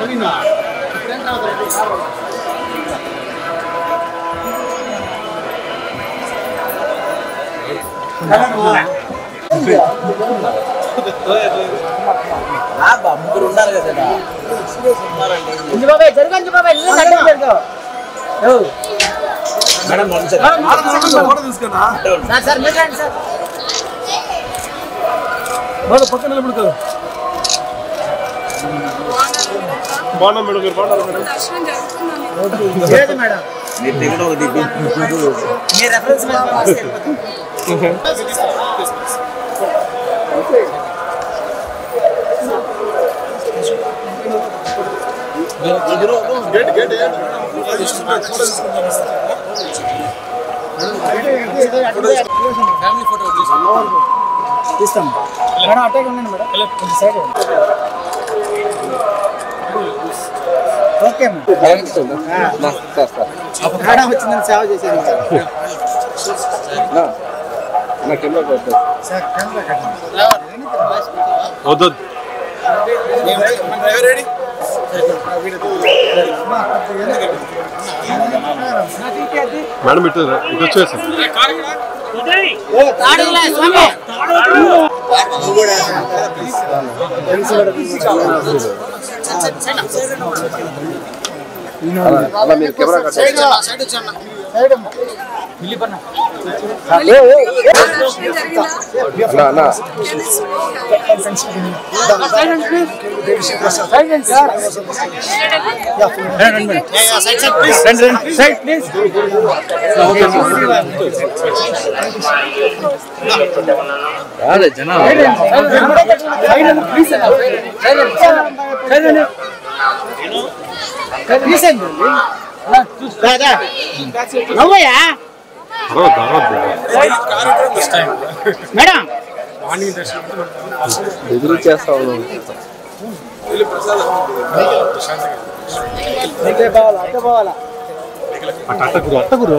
ముగ్గురు ఉన్నారు కదా అంజు బాబాయ్ జరుగు అంజు బాబాయ్ నువ్వే సైడ్కి జరుగు ఓ. మేడం వన్ సార్ సార్ మీరు రండి సార్ పక్కన నిలబడతారు బాగున్నాం మేడం మీరు బాగున్నారు మేడం దర్శనం జరుగుతుందని లేదు మేడం మీరు దిగడం ఒకటి మీ రెఫరెన్స్ మీద పాస్ అయిపోతుంది. తీస్తాం మేడం అట్టే ఉండండి మేడం కొంచెం సైడ్ ఇవ్వండి. ఓకే మేడం మేడం వచ్చిందని సేవ చేసేది సార్ కెమెరా కట్టండి. వద్దు మేడం ఇటు ఇటు వచ్చేసాం తాడులే స్వామి అలా మీరు కెమెరా కట్టండి సైడ్ అమ్మ. పిల్లిపన్న. దర్శనం జరిగిందా అన్నా అన్నా సైడ్ రండి సార్. రండి, రండి. Side please. జనాలు సైడ్ రండి, సైడ్ రండి, ప్లీజ్ అండి. సైడ్ రండి, సైడ్ రండి. ప్లీజ్ అండి. రా, చూసి, రా, రా. నవ్వయ్యా అరవద్దు అరవద్దు మేడం ఎదురు చేస్తాను అట్టే పోవాలా అట్టే పోవాలా అట్ట అట్టగురు అట్టగురు